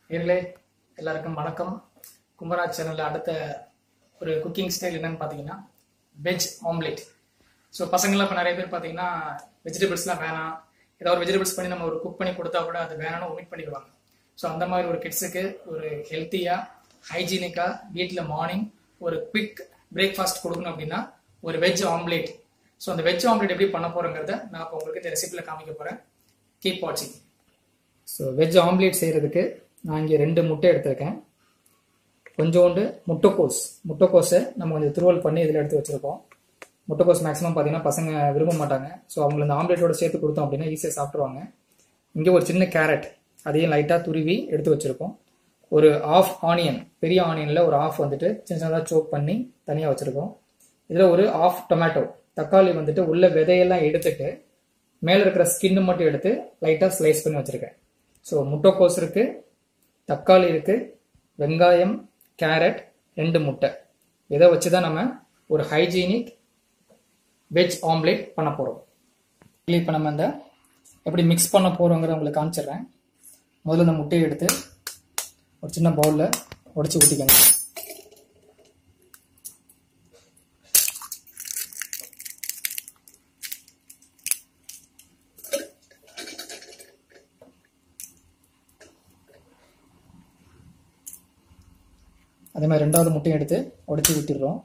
நேர்களே எல்லாருக்கும் வணக்கம் கும்பராஜ் சேனலில் அடுத்த ஒரு குக்கிங் ஸ்டைல் என்னன்னு பார்த்தீங்கன்னா வெஜ் ஆம்லேட் ஸோ பசங்களாம் இப்போ நிறைய பேர் பார்த்தீங்கன்னா வெஜிடபிள்ஸ்லாம் வேணாம் ஏதாவது ஒரு வெஜிடபிள்ஸ் பண்ணி நம்ம ஒரு குக் பண்ணி கொடுத்தா கூட அது வேணாம்னு ஒமிட் பண்ணிடுவாங்க ஸோ அந்த மாதிரி ஒரு கிட்ஸுக்கு ஒரு ஹெல்த்தியாக ஹைஜீனிக்காக வீட்டில் மார்னிங் ஒரு குவிக் பிரேக்ஃபாஸ்ட் கொடுக்கணும் அப்படின்னா ஒரு வெஜ் ஆம்லேட் ஸோ அந்த வெஜ் ஆம்லேட் எப்படி பண்ண போகிறோங்கிறத நான் இப்போ உங்களுக்கு இந்த ரெசிபியில் காமிக்க போகிறேன் கீப் வாட்சிங் ஸோ வெஜ் ஆம்லேட் செய்கிறதுக்கு நான் இங்கே ரெண்டு முட்டை எடுத்திருக்கேன் கொஞ்சோண்டு முட்டைக்கோஸ் முட்டைக்கோஸை நம்ம கொஞ்சம் துருவல் பண்ணி இதில் எடுத்து வச்சுருக்கோம் முட்டைக்கோஸ் மேக்ஸிமம் பார்த்தீங்கன்னா பசங்க விரும்ப மாட்டாங்க ஸோ அவங்களை இந்த ஆம்லேட்டோட சேர்த்து கொடுத்தோம் அப்படின்னா ஈஸியாக சாப்பிட்ருவாங்க இங்கே ஒரு சின்ன கேரட் அதையும் லைட்டாக துருவி எடுத்து வச்சுருக்கோம் ஒரு ஆஃப் ஆனியன் பெரிய ஆனியனில் ஒரு ஆஃப் வந்துட்டு சின்ன சின்னதாக சோப் பண்ணி தனியாக வச்சுருக்கோம் இதில் ஒரு ஆஃப் டொமேட்டோ தக்காளி வந்துட்டு உள்ள விதையெல்லாம் எடுத்துட்டு மேலே இருக்கிற ஸ்கின்னு மட்டும் எடுத்து லைட்டாக ஸ்லைஸ் பண்ணி வச்சுருக்கேன் ஸோ முட்டைக்கோஸ் இருக்குது தக்காளி இருக்குது வெங்காயம் கேரட் ரெண்டு முட்டை இதை வச்சு தான் நம்ம ஒரு ஹைஜீனிக் வெஜ் ஆம்லேட் பண்ண போகிறோம் இப்போ நம்ம இந்த எப்படி மிக்ஸ் பண்ண போகிறோங்கிறத உங்களுக்கு காமிச்சிடுறேன் முதல்ல இந்த முட்டையை எடுத்து ஒரு சின்ன பவுலில் உடச்சி ஊற்றிக்கங்க அதே மாதிரி ரெண்டாவது முட்டையும் எடுத்து உடச்சி ஊற்றிடுறோம்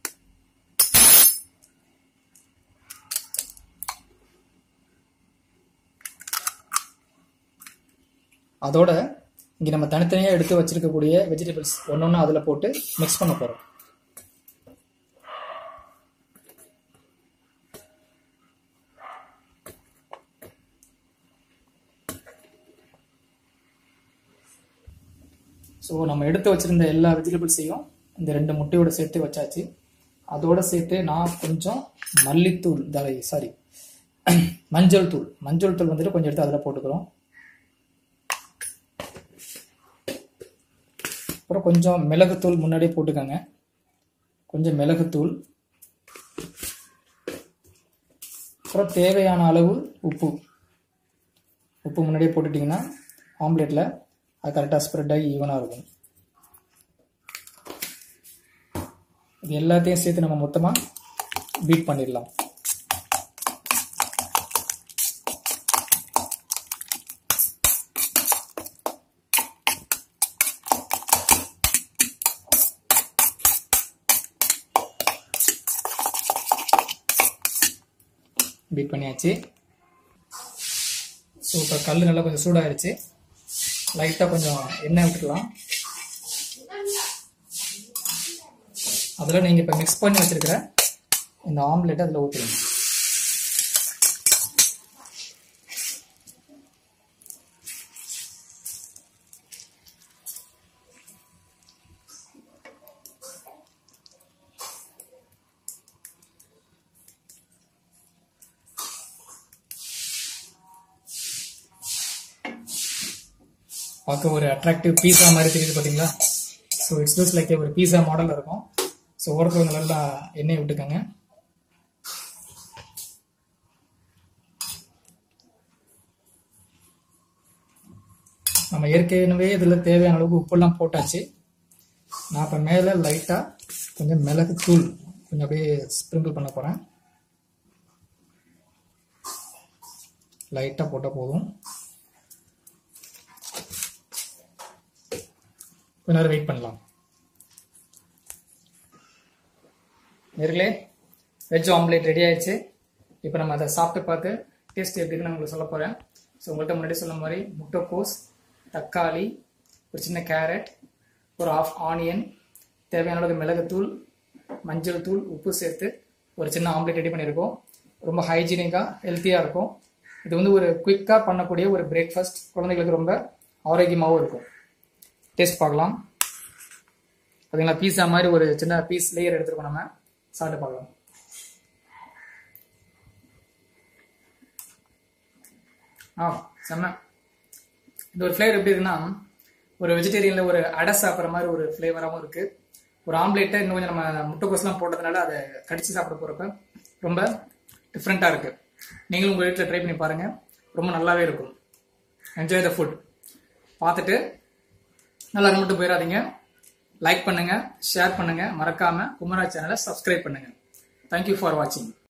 அதோட இங்கே நம்ம தனித்தனியாக எடுத்து வச்சிருக்கக்கூடிய வெஜிடபிள்ஸ் ஒன்று ஒன்று அதில் போட்டு மிக்ஸ் பண்ண போகிறோம் ஸோ நம்ம எடுத்து வச்சிருந்த எல்லா வெஜிடபிள்ஸையும் இந்த ரெண்டு முட்டையோட சேர்த்து வச்சாச்சு அதோட சேர்த்து நான் கொஞ்சம் மல்லித்தூள் தலை சாரி மஞ்சள் தூள் மஞ்சள் தூள் வந்துட்டு கொஞ்சம் எடுத்து அதில் போட்டுக்கிறோம் அப்புறம் கொஞ்சம் மிளகுத்தூள் முன்னாடியே போட்டுக்கோங்க கொஞ்சம் மிளகுத்தூள் அப்புறம் தேவையான அளவு உப்பு உப்பு முன்னாடியே போட்டுட்டிங்கன்னா ஆம்லேட்டில் அது கரெக்டாக ஸ்ப்ரெட் ஆகி ஈவனாக இருக்கும் இது எல்லாத்தையும் சேர்த்து நம்ம மொத்தமாக பீட் பண்ணிடலாம் பீட் பண்ணியாச்சு ஸோ இப்போ கல் நல்லா கொஞ்சம் சூடாயிருச்சு லைட்டாக கொஞ்சம் எண்ணெய் விட்டுக்கலாம் அதில் நீங்கள் இப்போ மிக்ஸ் பண்ணி வச்சுருக்கிற இந்த ஆம்லெட்டை அதில் ஊற்றிடுங்க பார்க்க ஒரு அட்ராக்டிவ் பீஸா மாதிரி தெரியுது பார்த்தீங்களா ஸோ இட்ஸ் லுக்ஸ் லைக் ஒரு பீஸா மாடலில் இருக்கும் ஸோ ஓரத்தில் நல்லா எண்ணெய் விட்டுக்கோங்க நம்ம ஏற்கனவே இதில் தேவையான அளவுக்கு உப்பெல்லாம் போட்டாச்சு நான் இப்போ மேலே லைட்டாக கொஞ்சம் மிளகு தூள் கொஞ்சம் அப்படியே ஸ்ப்ரிங்கிள் பண்ண போகிறேன் லைட்டாக போட்டால் போதும் கொஞ்ச நேரம் வெயிட் பண்ணலாம் நேர்களே வெஜ் ஆம்லேட் ரெடி ஆயிடுச்சு இப்போ நம்ம அதை சாப்பிட்டு பார்த்து டேஸ்ட் எப்படின்னு நான் உங்களுக்கு சொல்ல போகிறேன் ஸோ உங்கள்கிட்ட முன்னாடி சொன்ன மாதிரி முட்டைக்கோஸ் தக்காளி ஒரு சின்ன கேரட் ஒரு ஆஃப் ஆனியன் தேவையான அளவு மிளகுத்தூள் மஞ்சள் தூள் உப்பு சேர்த்து ஒரு சின்ன ஆம்லேட் ரெடி பண்ணியிருக்கோம் ரொம்ப ஹைஜீனிக்காக ஹெல்த்தியாக இருக்கும் இது வந்து ஒரு குயிக்காக பண்ணக்கூடிய ஒரு பிரேக்ஃபாஸ்ட் குழந்தைங்களுக்கு ரொம்ப ஆரோக்கியமாகவும் இருக்கும் டேஸ்ட் பார்க்கலாம் பார்த்தீங்களா பீஸா மாதிரி ஒரு சின்ன பீஸ் லேயர் எடுத்துருக்கோம் நம்ம சாப்பிட்டு பார்க்கலாம் ஆ செம்ம இந்த ஒரு ஃப்ளேவர் எப்படி இருக்குன்னா ஒரு வெஜிடேரியனில் ஒரு அடை சாப்பிட்ற மாதிரி ஒரு ஃப்ளேவராகவும் இருக்குது ஒரு ஆம்லேட்டை இன்னும் கொஞ்சம் நம்ம முட்டைக்கோஸ்லாம் போட்டதுனால அதை கடிச்சு சாப்பிட போகிறப்ப ரொம்ப டிஃப்ரெண்ட்டாக இருக்குது நீங்களும் உங்கள் வீட்டில் ட்ரை பண்ணி பாருங்கள் ரொம்ப நல்லாவே இருக்கும் என்ஜாய் த ஃபுட் பார்த்துட்டு நல்லா அது மட்டும் போயிடாதீங்க லைக் பண்ணுங்க ஷேர் பண்ணுங்க மறக்காம குமரா சேனலை சப்ஸ்கிரைப் பண்ணுங்க தேங்க்யூ ஃபார் வாட்சிங்